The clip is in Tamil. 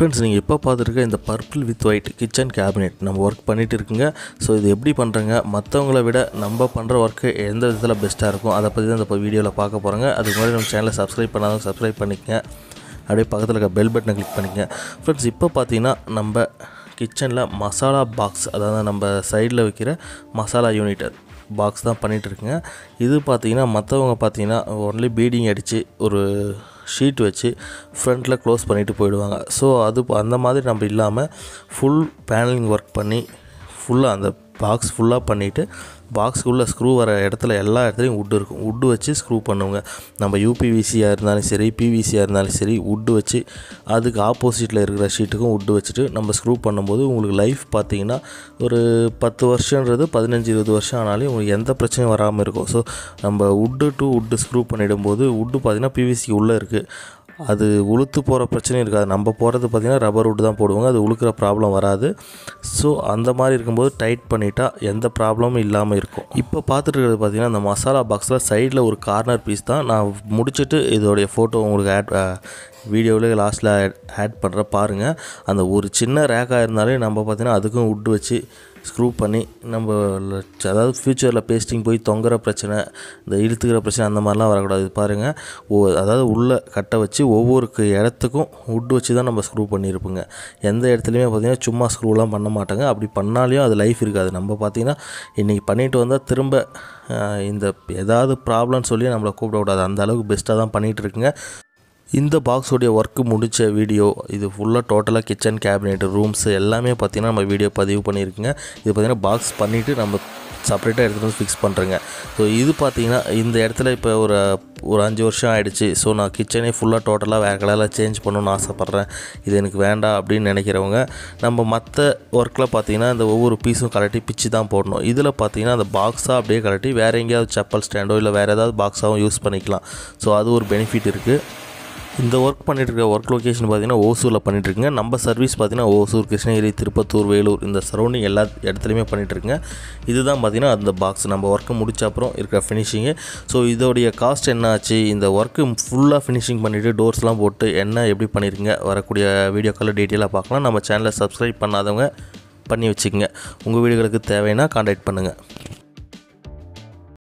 ஃப்ரெண்ட்ஸ் நீங்கள் இப்போ பார்த்துருக்க இந்த purple with white kitchen cabinet நம்ம ஒர்க் பண்ணிகிட்டு இருக்குங்க ஸோ இது எப்படி பண்ணுறங்க மற்றவங்கள விட நம்ம பண்ணுற ஒர்க்கு எந்த விதத்தில் பெஸ்ட்டாக இருக்கும் அதை பற்றி தான் இந்த வீடியோவில் பார்க்க போகிறோங்க அதுக்கு முன்னாடி நம்ம சேனலை சப்ஸ்கிரைப் பண்ணாலும் சப்ஸ்கிரைப் பண்ணிக்கங்க அப்படியே பக்கத்தில் இருக்க பெல் பட்டனை கிளிக் பண்ணிக்கங்க ஃப்ரெண்ட்ஸ் இப்போ பார்த்தீங்கன்னா நம்ம கிச்சனில் மசாலா பாக்ஸ் அதாவது நம்ம சைடில் வைக்கிற மசாலா யூனிட் பாக்ஸ் தான் பண்ணிகிட்டு இருக்குங்க இது பார்த்தீங்கன்னா மற்றவங்க பார்த்தீங்கன்னா ஒன்லி பீடிங் அடித்து ஒரு ஷீட் வச்சு ஃப்ரண்ட்டில் க்ளோஸ் பண்ணிவிட்டு போயிடுவாங்க ஸோ அது அந்த மாதிரி நம்ம இல்லாமல் ஃபுல் பேனலிங் ஒர்க் பண்ணி ஃபுல்லாக அந்த பாக்ஸ் ஃபுல்லாக பண்ணிவிட்டு பாக்ஸுக்குள்ளே ஸ்க்ரூ வர இடத்துல எல்லா இடத்துலையும் வுட்டு இருக்கும் வுட்டு வச்சு ஸ்க்ரூ பண்ணுவோங்க நம்ம யூபிவிசியாக இருந்தாலும் சரி பிவிசியாக இருந்தாலும் சரி வுட்டு வச்சு அதுக்கு ஆப்போசிட்டில் இருக்கிற ஷீட்டுக்கும் வுட்டு வச்சுட்டு நம்ம ஸ்க்ரூ பண்ணும்போது உங்களுக்கு லைஃப் பார்த்தீங்கன்னா ஒரு பத்து வருஷன்றது பதினஞ்சு இருபது வருஷம் ஆனாலும் உங்களுக்கு எந்த பிரச்சனையும் வராமல் இருக்கும் ஸோ நம்ம வுட்டு டு வுட்டு ஸ்க்ரூ பண்ணிடும்போது வுட்டு பார்த்திங்கன்னா பிவிசி உள்ளே இருக்குது அது உளுத்து போகிற பிரச்சனையும் இருக்காது நம்ம போகிறது பார்த்திங்கன்னா ரப்பர் வுட் தான் போடுவாங்க அது உழுக்கிற ப்ராப்ளம் வராது ஸோ அந்த மாதிரி இருக்கும்போது டைட் பண்ணிட்டா எந்த ப்ராப்ளமும் இல்லாமல் இருக்கும் இப்போ பார்த்துட்டு இருக்கிறது பார்த்திங்கன்னா அந்த மசாலா பாக்ஸில் சைடில் ஒரு கார்னர் பீஸ் தான் நான் முடிச்சுட்டு இதோடைய ஃபோட்டோ உங்களுக்கு ஆட் வீடியோவில் லாஸ்ட்டில் ஆட் பண்ணுற பாருங்கள் அந்த ஒரு சின்ன ரேக்காக இருந்தாலே நம்ம பார்த்திங்கன்னா அதுக்கும் வுட் வச்சு ஸ்க்ரூ பண்ணி நம்ம அதாவது ஃப்யூச்சரில் பேஸ்டிங் போய் தொங்குற பிரச்சனை இந்த இழுத்துக்கிற பிரச்சனை அந்த மாதிரிலாம் வரக்கூடாது பாருங்கள் ஓ அதாவது உள்ளே கட்டை வச்சு ஒவ்வொரு இடத்துக்கும் வுட் வச்சு தான் நம்ம ஸ்க்ரூ பண்ணியிருப்போங்க எந்த இடத்துலையுமே பார்த்திங்கன்னா சும்மா ஸ்க்ரூலாம் பண்ண மாட்டாங்க அப்படி பண்ணாலையும் அது லைஃப் இருக்காது நம்ம பார்த்திங்கன்னா இன்றைக்கி பண்ணிட்டு வந்தால் திரும்ப இந்த ஏதாவது ப்ராப்ளம்னு சொல்லி நம்மளை கூப்பிடக்கூடாது அந்த அளவுக்கு பெஸ்ட்டாக தான் பண்ணிகிட்டு இருக்குங்க இந்த பாக்ஸோடைய ஒர்க்கு முடித்த வீடியோ இது ஃபுல்லாக டோட்டலாக கிச்சன் கேபினெட் ரூம்ஸ் எல்லாமே பார்த்திங்கன்னா நம்ம வீடியோ பதிவு பண்ணியிருக்குங்க இது பார்த்திங்கன்னா பாக்ஸ் பண்ணிவிட்டு நம்ம செப்பரேட்டாக எடுத்துகிட்டு வந்து ஃபிக்ஸ் பண்ணுறேங்க ஸோ இது பார்த்திங்கன்னா இந்த இடத்துல இப்போ ஒரு ஒரு அஞ்சு வருஷம் ஆகிடுச்சு ஸோ நான் கிச்சனே ஃபுல்லாக டோட்டலாக வேறு கலரில் சேஞ்ச் பண்ணணும்னு ஆசைப்பட்றேன் இது எனக்கு வேண்டாம் அப்படின்னு நினைக்கிறவங்க நம்ம மற்ற ஒர்க்கில் பார்த்திங்கன்னா இந்த ஒவ்வொரு பீஸும் கலட்டி பிச்சு தான் போடணும் இதில் பார்த்திங்கன்னா அந்த பாக்ஸாக அப்படியே கலட்டி வேறு எங்கேயாவது செப்பல் ஸ்டாண்டோ இல்லை வேறு ஏதாவது பாக்ஸாகவும் யூஸ் பண்ணிக்கலாம் ஸோ அது ஒரு பெனிஃபிட் இருக்குது இந்த ஒர்க் பண்ணிட்டு இருக்க ஒர்க் லொக்கேஷன் பார்த்தீங்கன்னா ஓசூரில் பண்ணிட்டு இருக்குங்க நம்ம சர்வீஸ் பார்த்தீங்கன்னா ஓசூர் கிருஷ்ணகிரி திருப்பத்தூர் வேலூர் இந்த சரௌண்டிங் எல்லா இடத்துலையுமே பண்ணிட்டு இருக்குங்க இதுதான் பார்த்தீங்கன்னா அந்த பாக்ஸ் நம்ம ஒர்க்கு முடிச்ச அப்புறம் இருக்கிற ஃபினிஷிங்கு ஸோ இதோடைய காஸ்ட் என்ன ஆச்சு இந்த ஒர்க்கு ஃபுல்லாக ஃபினிஷிங் பண்ணிவிட்டு டோர்ஸ்லாம் போட்டு என்ன எப்படி பண்ணியிருக்கீங்க வரக்கூடிய வீடியோக்களில் டீட்டெயிலாக பார்க்கலாம் நம்ம சேனலை சப்ஸ்கிரைப் பண்ணாதவங்க பண்ணி வச்சுக்கோங்க உங்கள் வீடுகளுக்கு தேவைன்னா கான்டாக்ட் பண்ணுங்கள்